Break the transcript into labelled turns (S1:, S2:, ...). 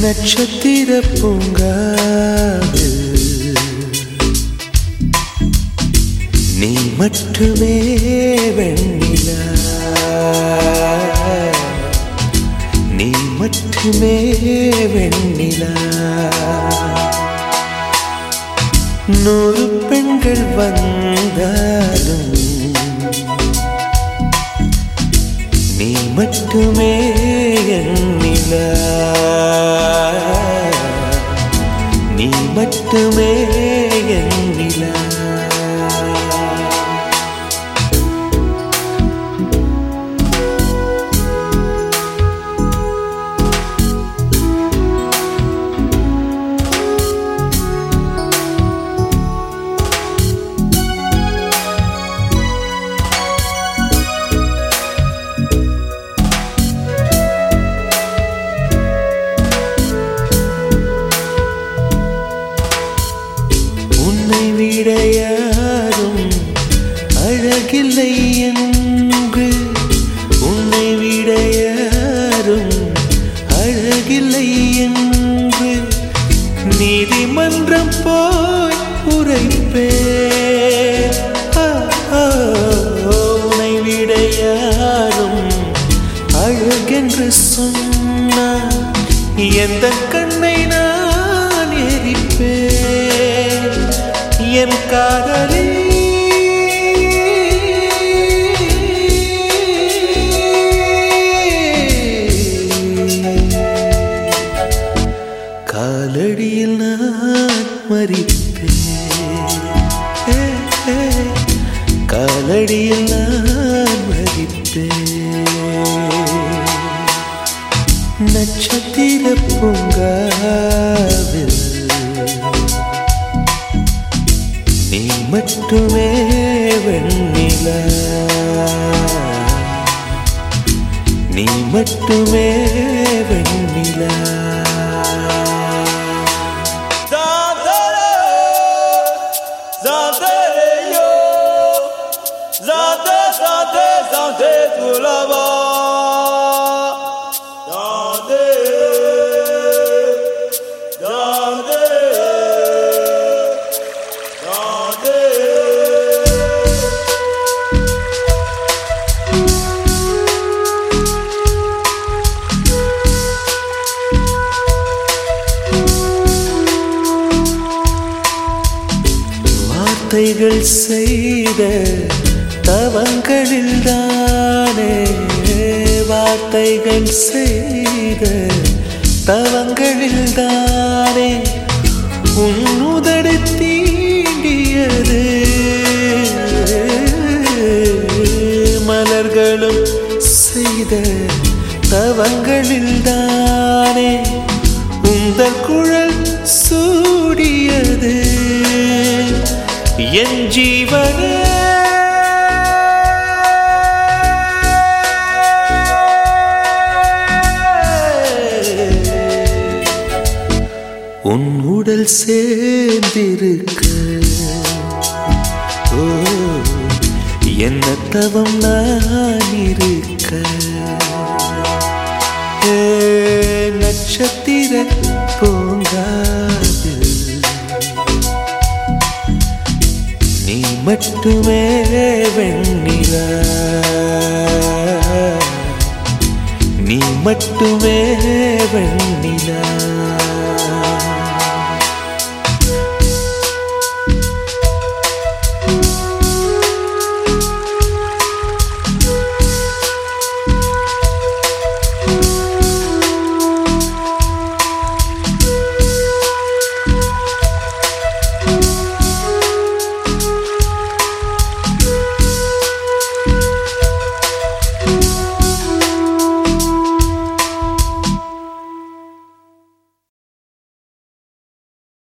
S1: நட்சத்திர பூங்காவில் நீ மட்டுமே வெண்ணிலா நீ மட்டுமே வெண்ணிலா நூறு பெண்கள் வந்தாலும் நீ மட்டுமே எண்ணிலா நீ மட்டுமே எண்ணிலா உன்னை விட யாரும் அழகில்லை என்று உன்னை விட யாரும் அழகில்லை என்று நீதிமன்றம் போய் உரைப்பே உன்னை விட யாரும் அழகென்று சொன்னார் எந்த கண்ணை நான் எரிப்பேன் என் காதலி காலடியில் நான் மறிப்பேன் ஏ, ஏ, காலடியில் நான் மறிப்பேன் நட்சத்திர பூங்காவில் நீ மட்டுமே வெண்ணிலா நீ மட்டுமே வெண்ணிலா
S2: Zante yo, zante zante zante tout là-bas. Zante, zante, zante.
S1: வார்த்தைகள் செய்த தவங்களில் தானே வார்த்தைகள் செய்த தவங்களில் தானே உன்னுதடு தீண்டியது மலர்களும் செய்த தவங்களில் தானே உந்தல் குழல் சூடியது என் ஜீவனே உன் உடல் சேர்ந்திருக்க ஓ என்ன தவம் நான் இருக்க ஏ, நட்சத்திர பூங்காது நீ மட்டுமே வெண்ணிலா நீ மட்டுமே வெண்ணிலா